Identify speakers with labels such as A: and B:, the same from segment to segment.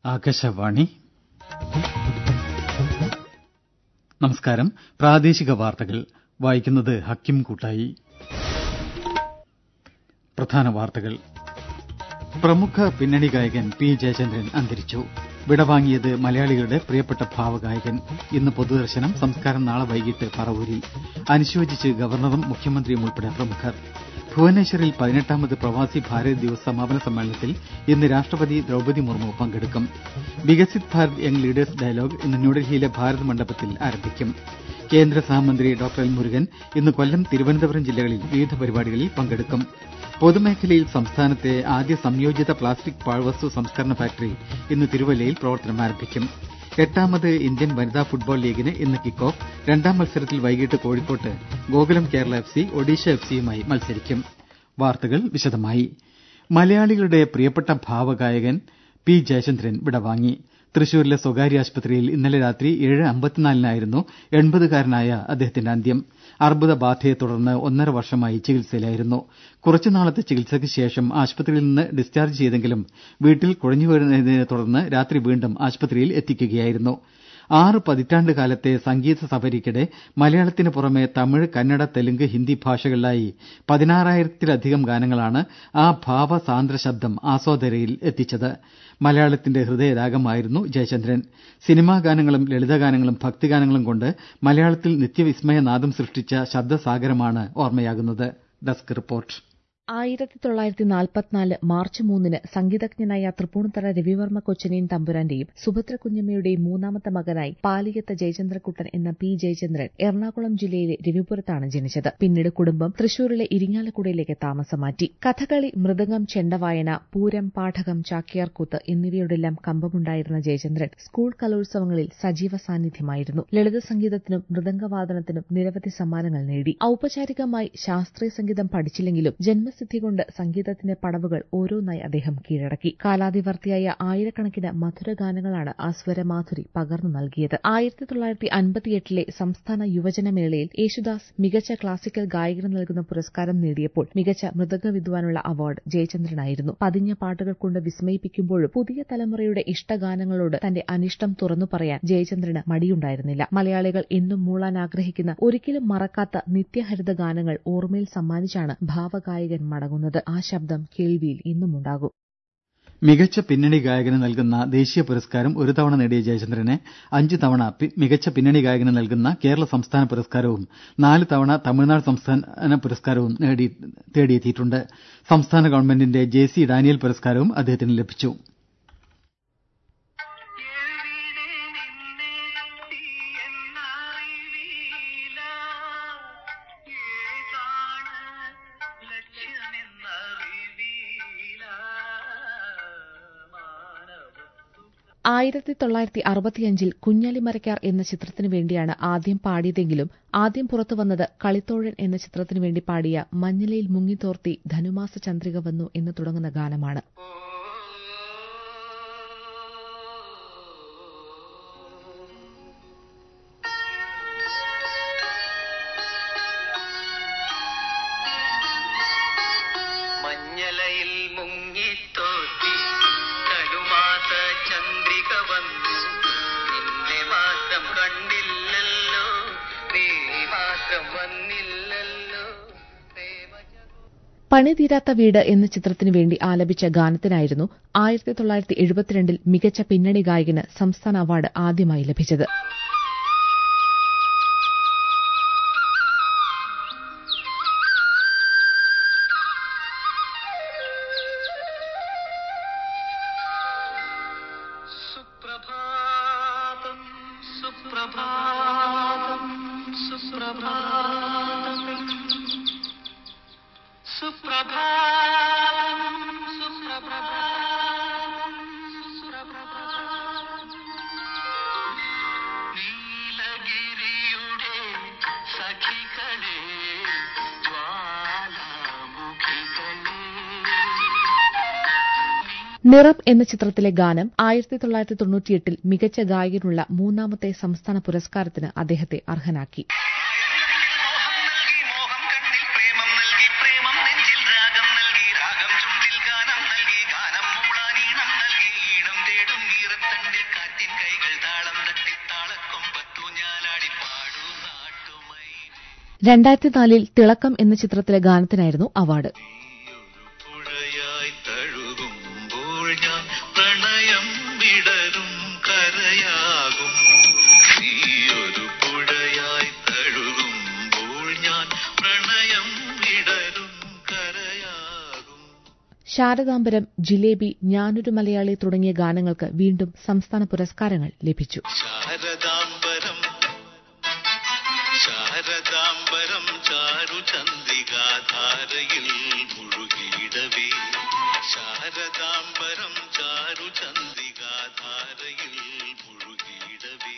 A: ആകാശവാണി നമസ്കാരം പ്രാദേശിക വാർത്തകൾ വായിക്കുന്നത് ഹക്കിം കൂട്ടായി പ്രധാന വാർത്തകൾ പ്രമുഖ പിന്നണി ഗായകൻ പി ജയചന്ദ്രൻ അന്തരിച്ചു വിടവാങ്ങിയത് മലയാളികളുടെ പ്രിയപ്പെട്ട ഭാവഗായകൻ ഇന്ന് പൊതുദർശനം സംസ്കാരം നാളെ വൈകിട്ട് പറവൂരിൽ അനുശോചിച്ച് ഗവർണറും മുഖ്യമന്ത്രിയും ഉൾപ്പെടെ പ്രമുഖർ ഭുവനേശ്വറിൽ പതിനെട്ടാമത് പ്രവാസി ഭാരത് ദിവസ് സമാപന സമ്മേളനത്തിൽ ഇന്ന് രാഷ്ട്രപതി ദ്രൌപദി മുർമു പങ്കെടുക്കും Viksit Bharat young leaders dialogue ഇന്ന് ന്യൂഡൽഹിയിലെ ഭാരത് മണ്ഡപത്തിൽ ആരംഭിക്കും കേന്ദ്ര സഹമന്ത്രി ഡോക്ടർ എൽ മുരുകൻ ഇന്ന് കൊല്ലം തിരുവനന്തപുരം ജില്ലകളിൽ വിവിധ പരിപാടികളിൽ പങ്കെടുക്കും പൊതുമേഖലയിൽ സംസ്ഥാനത്തെ ആദ്യ സംയോജിത പ്ലാസ്റ്റിക് പാഴ്വസ്തു സംസ്കരണ ഫാക്ടറി ഇന്ന് തിരുവല്ലയിൽ പ്രവർത്തനം ആരംഭിക്കും എട്ടാമത് ഇന്ത്യൻ വനിതാ ഫുട്ബോൾ ലീഗിന് ഇന്ന് കിക്ക് ഓഫ് രണ്ടാം മത്സരത്തിൽ വൈകിട്ട് കോഴിക്കോട്ട് Gokulam Kerala F C Odisha F സിയുമായി മത്സരിക്കും വാർത്തകൾ വിശദമായി മലയാളികളുടെ പ്രിയപ്പെട്ട ഭാവഗായകൻ പി ജയചന്ദ്രൻ വിടവാങ്ങി തൃശൂരിലെ സ്വകാര്യ ആശുപത്രിയിൽ ഇന്നലെ രാത്രി ഏഴ് അമ്പത്തിനാലിനായിരുന്നു എൺപതുകാരനായ അദ്ദേഹത്തിന്റെ അന്ത്യം അർബുദബാധയെ തുടർന്ന് ഒന്നര വർഷമായി ചികിത്സയിലായിരുന്നു കുറച്ചുനാളത്തെ ചികിത്സയ്ക്ക് ശേഷം ആശുപത്രിയിൽ നിന്ന് ഡിസ്ചാർജ് ചെയ്തെങ്കിലും വീട്ടിൽ കുഴഞ്ഞുവീണതിനെ തുടർന്ന് രാത്രി വീണ്ടും ആശുപത്രിയിൽ എത്തിക്കുകയായിരുന്നു ആറ് പതിറ്റാണ്ട് കാലത്തെ സംഗീത സഫരിക്കിടെ മലയാളത്തിന് പുറമെ തമിഴ് കന്നഡ തെലുങ്ക് ഹിന്ദി ഭാഷകളിലായി പതിനാറായിരത്തിലധികം ഗാനങ്ങളാണ് ആ ഭാവസാന്ദ്ര ശബ്ദം ആസ്വാദകരിൽ എത്തിച്ചത് മലയാളത്തിന്റെ ഹൃദയരാഗമായിരുന്നു ജയചന്ദ്രൻ സിനിമാ ഗാനങ്ങളും ലളിതഗാനങ്ങളും ഭക്തിഗാനങ്ങളും കൊണ്ട് മലയാളത്തിൽ നിത്യവിസ്മയ നാദം സൃഷ്ടിച്ച ശബ്ദസാഗരമാണ് ഓർമ്മയാകുന്നത് ഡെസ്ക് റിപ്പോർട്ട്
B: ആയിരത്തി തൊള്ളായിരത്തി നാൽപ്പത്തിനാല് മാർച്ച് മൂന്നിന് സംഗീതജ്ഞനായ തൃപ്പൂണിത്തറ രവിവർമ്മ കൊച്ചനിയൻ തമ്പുരാന്റെയും സുഭദ്ര കുഞ്ഞമ്മയുടെയും മൂന്നാമത്തെ മകനായി പാലിയത്ത ജയചന്ദ്രക്കുട്ടൻ എന്ന പി ജയചന്ദ്രൻ എറണാകുളം ജില്ലയിലെ രവിപുരത്താണ് ജനിച്ചത് പിന്നീട് കുടുംബം തൃശൂരിലെ ഇരിങ്ങാലക്കുടയിലേക്ക് താമസം മാറ്റി കഥകളി മൃദംഗം ചെണ്ടവായന പൂരം പാഠകം ചാക്യാർകൂത്ത് എന്നിവയോടെല്ലാം കമ്പമുണ്ടായിരുന്ന ജയചന്ദ്രൻ സ്കൂൾ കലോത്സവങ്ങളിൽ സജീവ സാന്നിധ്യമായിരുന്നു ലളിത സംഗീതത്തിനും മൃദംഗവാദനത്തിനും നിരവധി സമ്മാനങ്ങൾ നേടി ഔപചാരികമായി ശാസ്ത്രീയ സംഗീതം പഠിച്ചില്ലെങ്കിലും ജന്മ സിദ്ധി കൊണ്ട് സംഗീതത്തിന്റെ പടവുകൾ ഓരോന്നായി അദ്ദേഹം കീഴടക്കി കാലാതിവർത്തിയായ ആയിരക്കണക്കിന് മധുരഗാനങ്ങളാണ് ആ സ്വരമാധുരി പകർന്നു നൽകിയത് ആയിരത്തി തൊള്ളായിരത്തി അൻപത്തിയെട്ടിലെ സംസ്ഥാന യുവജനമേളയിൽ യേശുദാസ് മികച്ച ക്ലാസിക്കൽ ഗായകന് നൽകുന്ന പുരസ്കാരം നേടിയപ്പോൾ മികച്ച മൃദംഗ വിദ്വാനുള്ള അവാർഡ് ജയചന്ദ്രനായിരുന്നു പതിഞ്ഞ പാട്ടുകൾ കൊണ്ട് വിസ്മയിപ്പിക്കുമ്പോഴും പുതിയ തലമുറയുടെ ഇഷ്ടഗാനങ്ങളോട് തന്റെ അനിഷ്ടം തുറന്നു പറയാൻ ജയചന്ദ്രന് മടിയുണ്ടായിരുന്നില്ല മലയാളികൾ എന്നും മൂളാൻ ആഗ്രഹിക്കുന്ന ഒരിക്കലും മറക്കാത്ത നിത്യഹരിത ഗാനങ്ങൾ ഓർമ്മയിൽ സമ്മാനിച്ചാണ് ഭാവഗായകൻ മടങ്ങുന്നത് ആ ശബ്ദം കേൾവിയിൽ ഇന്നുമുണ്ടാകും
A: മികച്ച പിന്നണി ഗായകന് നൽകുന്ന ദേശീയ പുരസ്കാരം ഒരു തവണ നേടിയ ജയചന്ദ്രന് അഞ്ച് തവണ മികച്ച പിന്നണി ഗായകന് നൽകുന്ന കേരള സംസ്ഥാന പുരസ്കാരവും നാല് തവണ തമിഴ്നാട് സംസ്ഥാന പുരസ്കാരവും തേടിയെത്തിയിട്ടുണ്ട് സംസ്ഥാന ഗവൺമെന്റിന്റെ ജെ സി ഡാനിയൽ പുരസ്കാരവും അദ്ദേഹത്തിന് ലഭിച്ചു
B: ആയിരത്തി തൊള്ളായിരത്തി അറുപത്തിയഞ്ചിൽ കുഞ്ഞാലിമരക്കാർ എന്ന ചിത്രത്തിനു വേണ്ടിയാണ് ആദ്യം പാടിയതെങ്കിലും ആദ്യം പുറത്തുവന്നത് കളിത്തോഴൻ എന്ന ചിത്രത്തിനു വേണ്ടി പാടിയ മഞ്ഞലയിൽ മുങ്ങിത്തോർത്തി ധനുമാസ ചന്ദ്രിക വന്നു എന്ന് തുടങ്ങുന്ന ഗാനമാണ്
C: മഞ്ഞലയിൽ മുങ്ങിത്തോത്തി കടുമാസ ചന്ദ്രിക വന്നു നിന്നെ മാത്രം കണ്ടില്ലല്ലോ നീ മാത്രം വന്നില്ലല്ലോ
B: പണിതീരാത്ത വീട് എന്ന ചിത്രത്തിനു വേണ്ടി ആലപിച്ച ഗാനത്തിനായിരുന്നു ആയിരത്തി തൊള്ളായിരത്തി എഴുപത്തിരണ്ടിൽ മികച്ച പിന്നണി ഗായകന് സംസ്ഥാന അവാർഡ് ആദ്യമായി ലഭിച്ചത്
C: സുപ്രഭാതം സുപ്രഭാതം സുപ്രഭാതം സുപ്രഭാതം സുപ്രഭാതം സുപ്രഭാതം നീലഗിരിയുടെ സഖികളെ ജ്വാലാമുഖികളെ
B: നിറം എന്ന ചിത്രത്തിലെ ഗാനം ആയിരത്തി തൊള്ളായിരത്തി തൊണ്ണൂറ്റിയെട്ടിൽ മികച്ച ഗായകനുള്ള മൂന്നാമത്തെ സംസ്ഥാന പുരസ്കാരത്തിന് അദ്ദേഹത്തെ അർഹനാക്കി
C: മോഹം നൽകി മോഹം കണ്ണിൽ പ്രേമം നൽകി പ്രേമം നെഞ്ചിൽ രാഗം നൽകി രാഗം ചുണ്ടിൽ ഗാനം നൽകി ഗാനം മൂളാനീണം നൽകി ഈണം തേടും നീറത്തണ്ടിൽ കാറ്റിൻ കൈകൾ താളം തട്ടി താളക്കൊമ്പത്തൂഞ്ഞാലാടി പാടൂ നാട്ടുമൈനേ
B: രണ്ടായിരത്തി നാലിൽ തിളക്കം എന്ന ചിത്രത്തിലെ ഗാനത്തിനായിരുന്നു അവാർഡ്
C: പുഴയായി തഴുകുമ്പോൾ ഞാൻ പ്രണയം വിടരും കരയാകും നീയൊരു പുഴയായി തഴുകുമ്പോൾ ഞാൻ പ്രണയം വിടരും കരയാകും
B: ശാരദാംബരം ജിലേബി ഞാനൊരു മലയാളി തുടങ്ങിയ ഗാനങ്ങൾക്ക് വീണ്ടും സംസ്ഥാന പുരസ്കാരങ്ങൾ ലഭിച്ചു
C: ശാരദാംബരം ശാരദാംബരം ചാരു ചന്ദ്രികാധാരയിൽ മുഴുകിയിടവേ ശാരദാംബരം ചാരു ചന്ദ്രികാധാരയിൽ മുഴുകിയിടവേ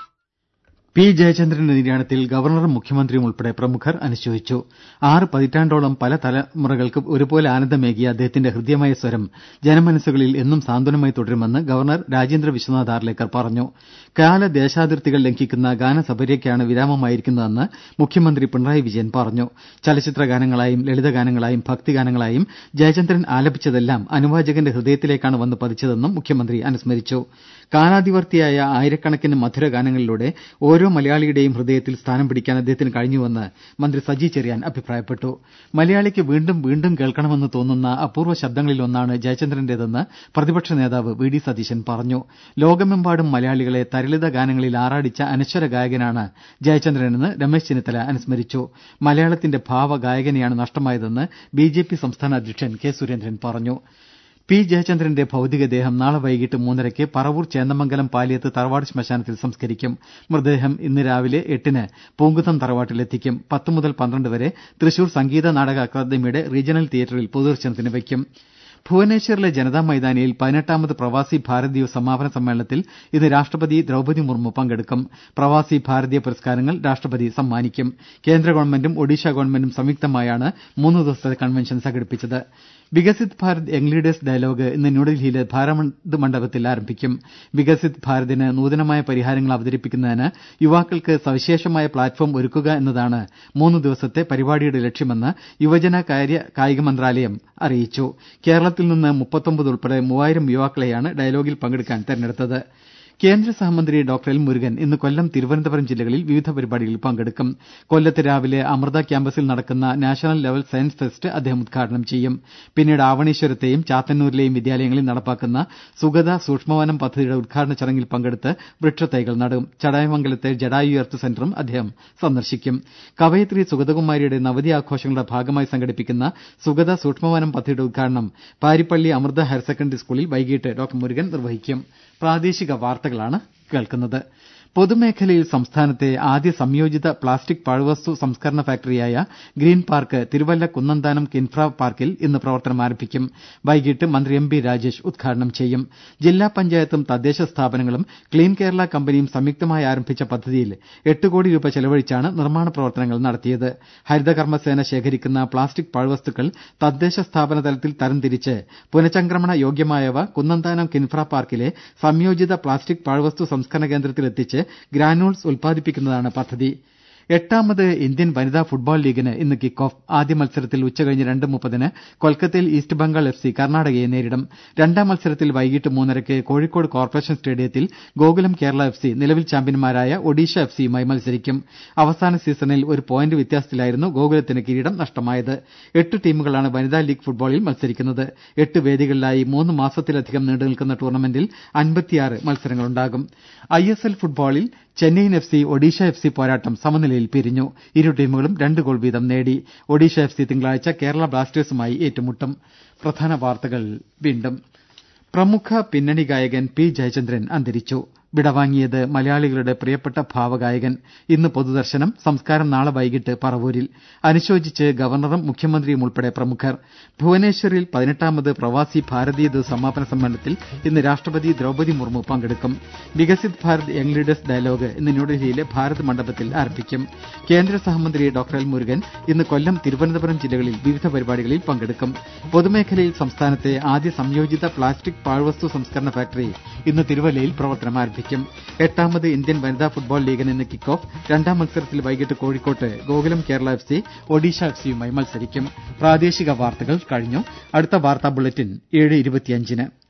A: പി ജയചന്ദ്രന്റെ നിര്യാണത്തിൽ ഗവർണറും മുഖ്യമന്ത്രിയും ഉൾപ്പെടെ പ്രമുഖർ അനുശോചിച്ചു ആറ് പതിറ്റാണ്ടോളം പല തലമുറകൾക്ക് ഒരുപോലെ ആനന്ദമേകിയ അദ്ദേഹത്തിന്റെ ഹൃദ്യമായ സ്വരം ജനമനസ്സുകളിൽ എന്നും സാന്ത്വനമായി തുടരുമെന്ന് ഗവർണർ രാജേന്ദ്ര വിശ്വനാഥ് ആർലേക്കർ പറഞ്ഞു കാല ദേശാതിർത്തികൾ ലംഘിക്കുന്ന ഗാനസപര്യയ്ക്കാണ് വിരാമമായിരിക്കുന്നതെന്ന് മുഖ്യമന്ത്രി പിണറായി വിജയൻ പറഞ്ഞു ചലച്ചിത്ര ഗാനങ്ങളായും ലളിതഗാനങ്ങളായും ഭക്തിഗാനങ്ങളായും ജയചന്ദ്രൻ ആലപിച്ചതെല്ലാം അനുവാചകന്റെ ഹൃദയത്തിലേക്കാണ് വന്ന് പതിച്ചതെന്നും മുഖ്യമന്ത്രി അനുസ്മരിച്ചു കാലാതിവർത്തിയായ ആയിരക്കണക്കിന് മധുര ഗാനങ്ങളിലൂടെ ഓരോ മലയാളിയുടെയും ഹൃദയത്തിൽ സ്ഥാനം പിടിക്കാൻ അദ്ദേഹത്തിന് കഴിഞ്ഞുവെന്ന് മന്ത്രി സജി ചെറിയാൻ അഭിപ്രായപ്പെട്ടു മലയാളിക്ക് വീണ്ടും വീണ്ടും കേൾക്കണമെന്ന് തോന്നുന്ന അപൂർവ ശബ്ദങ്ങളിലൊന്നാണ് ജയചന്ദ്രന്റേതെന്ന് പ്രതിപക്ഷ നേതാവ് വി ഡി സതീശൻ പറഞ്ഞു ലോകമെമ്പാടും മലയാളികളെ തരളിത ഗാനങ്ങളിൽ ആറാടിച്ച അനശ്വര ഗായകനാണ് ജയചന്ദ്രനെന്ന് രമേശ് ചെന്നിത്തല അനുസ്മരിച്ചു മലയാളത്തിന്റെ ഭാവഗായകനെയാണ് നഷ്ടമായതെന്ന് ബി ജെ പി സംസ്ഥാന അധ്യക്ഷൻ കെ സുരേന്ദ്രൻ പറഞ്ഞു പി ജയചന്ദ്രന്റെ ഭൌതികദേഹം നാളെ വൈകിട്ട് മൂന്നരയ്ക്ക് പറവൂർ ചേന്നമംഗലം പാലിയത്ത് തറവാട് ശ്മശാനത്തിൽ സംസ്കരിക്കും മൃതദേഹം ഇന്ന് രാവിലെ എട്ടിന് പൂങ്കുന്നം തറവാട്ടിലെത്തിക്കും പത്ത് മുതൽ പന്ത്രണ്ട് വരെ തൃശൂർ സംഗീത നാടക അക്കാദമിയുടെ റീജിയണൽ തിയേറ്ററിൽ പൊതുദർശനത്തിന് വയ്ക്കും ഭുവനേശ്വറിലെ ജനതാ മൈതാനിയിൽ പതിനെട്ടാമത് പ്രവാസി ഭാരതീയ സമാപന സമ്മേളനത്തിൽ ഇന്ന് രാഷ്ട്രപതി ദ്രൌപദി മുർമു പങ്കെടുക്കും പ്രവാസി ഭാരതീയ പുരസ്കാരങ്ങൾ രാഷ്ട്രപതി സമ്മാനിക്കും കേന്ദ്ര ഗവൺമെന്റും ഒഡീഷ ഗവൺമെന്റും സംയുക്തമായാണ് മൂന്ന് ദിവസത്തെ കൺവെൻഷൻ സംഘടിപ്പിച്ചത് Viksit Bharat young leaders dialogue ഇന്ന് ന്യൂഡൽഹിയിലെ ഭാരത് മണ്ഡപത്തിൽ ആരംഭിക്കും വികസിത് ഭാരതിന് നൂതനമായ പരിഹാരങ്ങൾ അവതരിപ്പിക്കുന്നതിന് യുവാക്കൾക്ക് സവിശേഷമായ പ്ലാറ്റ്ഫോം ഒരുക്കുക എന്നതാണ് മൂന്ന് ദിവസത്തെ പരിപാടിയുടെ ലക്ഷ്യമെന്ന് യുവജന കാര്യ കായിക മന്ത്രാലയം അറിയിച്ചു കേരളത്തിൽ നിന്ന് മുപ്പത്തൊമ്പത് ഉൾപ്പെടെ മൂവായിരം യുവാക്കളെയാണ് ഡയലോഗിൽ പങ്കെടുക്കാൻ തെരഞ്ഞെടുത്തത് കേന്ദ്ര സഹമന്ത്രി ഡോക്ടർ എൽ മുരുകൻ ഇന്ന് കൊല്ലം തിരുവനന്തപുരം ജില്ലകളിൽ വിവിധ പരിപാടികളിൽ പങ്കെടുക്കും കൊല്ലത്ത് രാവിലെ അമൃത ക്യാമ്പസിൽ നടക്കുന്ന നാഷണൽ ലെവൽ സയൻസ് ഫെസ്റ്റ് അദ്ദേഹം ഉദ്ഘാടനം ചെയ്യും പിന്നീട് ആവണീശ്വരത്തെയും ചാത്തന്നൂരിലെയും വിദ്യാലയങ്ങളിൽ നടപ്പാക്കുന്ന സുഗത സൂക്ഷ്മവനം പദ്ധതിയുടെ ഉദ്ഘാടന ചടങ്ങിൽ പങ്കെടുത്ത് വൃക്ഷത്തൈകൾ നടും ചടയമംഗലത്തെ ജഡായു എർത്ത് സെന്ററും അദ്ദേഹം സന്ദർശിക്കും കവയിത്രി സുഗതകുമാരിയുടെ നവതി ആഘോഷങ്ങളുടെ ഭാഗമായി സംഘടിപ്പിക്കുന്ന സുഗത സൂക്ഷ്മവനം പദ്ധതിയുടെ ഉദ്ഘാടനം പാരിപ്പള്ളി അമൃത ഹയർ സെക്കൻഡറി സ്കൂളിൽ വൈകിട്ട് ഡോക്ടർ മുരുകൻ നിർവഹിക്കും പ്രാദേശിക വാർത്തകളാണ് കേൾക്കുന്നത് പൊതുമേഖലയിൽ സംസ്ഥാനത്തെ ആദ്യ സംയോജിത പ്ലാസ്റ്റിക് പാഴ്വസ്തു സംസ്കരണ ഫാക്ടറിയായ ഗ്രീൻ പാർക്ക് തിരുവല്ല കുന്നന്താനം കിൻഫ്ര പാർക്കിൽ ഇന്ന് പ്രവർത്തനം ആരംഭിക്കും വൈകിട്ട് മന്ത്രി എം ബി രാജേഷ് ഉദ്ഘാടനം ചെയ്യും ജില്ലാ പഞ്ചായത്തും തദ്ദേശ സ്ഥാപനങ്ങളും ക്ലീൻ കേരള കമ്പനിയും സംയുക്തമായി ആരംഭിച്ച പദ്ധതിയിൽ എട്ട് കോടി രൂപ ചെലവഴിച്ചാണ് നിർമ്മാണ പ്രവർത്തനങ്ങൾ നടത്തിയത് ഹരിതകർമ്മസേന ശേഖരിക്കുന്ന പ്ലാസ്റ്റിക് പാഴ്വസ്തുക്കൾ തദ്ദേശ സ്ഥാപന തലത്തിൽ തരംതിരിച്ച് പുനഃചംക്രമണ യോഗ്യമായവ കുന്നന്താനം കിൻഫ്ര പാർക്കിലെ സംയോജിത പ്ലാസ്റ്റിക് പാഴ്വസ്തു സംസ്കരണ കേന്ദ്രത്തിൽ എത്തിച്ച് ഗ്രാനൂൾസ് ഉൽപ്പാദിപ്പിക്കുന്നതാണ് പദ്ധതി എട്ടാമത് ഇന്ത്യൻ വനിതാ ഫുട്ബോൾ ലീഗിന് ഇന്ന് കിക്ക് ഓഫ് ആദ്യ മത്സരത്തിൽ ഉച്ചകഴിഞ്ഞ് രണ്ട് മുപ്പതിന് കൊൽക്കത്തയിൽ ഈസ്റ്റ് ബംഗാൾ എഫ് സി കർണാടകയെ നേരിടും രണ്ടാം മത്സരത്തിൽ വൈകിട്ട് മൂന്നരയ്ക്ക് കോഴിക്കോട് കോർപ്പറേഷൻ സ്റ്റേഡിയത്തിൽ ഗോകുലം കേരള എഫ് സി നിലവിൽ ചാമ്പ്യന്മാരായ ഒഡീഷ എഫ് സിയുമായി മത്സരിക്കും അവസാന സീസണിൽ ഒരു പോയിന്റ് വ്യത്യാസത്തിലായിരുന്നു ഗോകുലത്തിന് കിരീടം നഷ്ടമായത് എട്ട് ടീമുകളാണ് വനിതാ ലീഗ് ഫുട്ബോളിൽ മത്സരിക്കുന്നത് എട്ട് വേദികളിലായി മൂന്ന് മാസത്തിലധികം നീണ്ടുനിൽക്കുന്ന ടൂർണമെന്റിൽ അൻപത്തിയാറ് മത്സരങ്ങളുണ്ടാകും ഐ എസ് എൽ ഫുട്ബോളിൽ Chennaiyin F C Odisha F C പോരാട്ടം സമനിലയിൽ പിരിഞ്ഞു ഇരു ടീമുകളും രണ്ട് ഗോൾ വീതം നേടി ഒഡീഷ എഫ് സി തിങ്കളാഴ്ച കേരള ബ്ലാസ്റ്റേഴ്സുമായി ഏറ്റുമുട്ടും പ്രധാന വാർത്തകൾ വീണ്ടും പ്രമുഖ പിന്നണി ഗായകൻ പി ജയചന്ദ്രൻ അന്തരിച്ചു വിടവാങ്ങിയത് മലയാളികളുടെ പ്രിയപ്പെട്ട ഭാവഗായകൻ ഇന്ന് പൊതുദർശനം സംസ്കാരം നാളെ വൈകിട്ട് പറവൂരിൽ അനുശോചിച്ച് ഗവർണറും മുഖ്യമന്ത്രിയും ഉൾപ്പെടെ പ്രമുഖർ ഭുവനേശ്വറിൽ പതിനെട്ടാമത് പ്രവാസി ഭാരതീയ ദിവസ് സമാപന സമ്മേളനത്തിൽ ഇന്ന് രാഷ്ട്രപതി ദ്രൌപദി മുർമു പങ്കെടുക്കും Viksit Bharat young leaders dialogue ഇന്ന് ന്യൂഡൽഹിയിലെ ഭാരത് മണ്ഡപത്തിൽ ആരംഭിക്കും കേന്ദ്ര സഹമന്ത്രി ഡോക്ടർ എൽ മുരുകൻ ഇന്ന് കൊല്ലം തിരുവനന്തപുരം ജില്ലകളിൽ വിവിധ പരിപാടികളിൽ പങ്കെടുക്കും പൊതുമേഖലയിൽ സംസ്ഥാനത്തെ ആദ്യ സംയോജിത പ്ലാസ്റ്റിക് പാഴ്വസ്തു സംസ്കരണ ഫാക്ടറി ഇന്ന് തിരുവല്ലയിൽ പ്രവർത്തനം ആരംഭിക്കും എട്ടാമത് ഇന്ത്യൻ വനിതാ ഫുട്ബോൾ ലീഗിന് ഇന്ന് കിക്ക് ഓഫ് രണ്ടാം മത്സരത്തിൽ വൈകിട്ട് കോഴിക്കോട്ട് Gokulam Kerala F C Odisha F സിയുമായി മത്സരിക്കും പ്രാദേശിക വാർത്തകൾ കഴിഞ്ഞു അടുത്ത വാർത്താ ബുള്ളറ്റിൻ ഏഴ് ഇരുപത്തിയഞ്ചിന്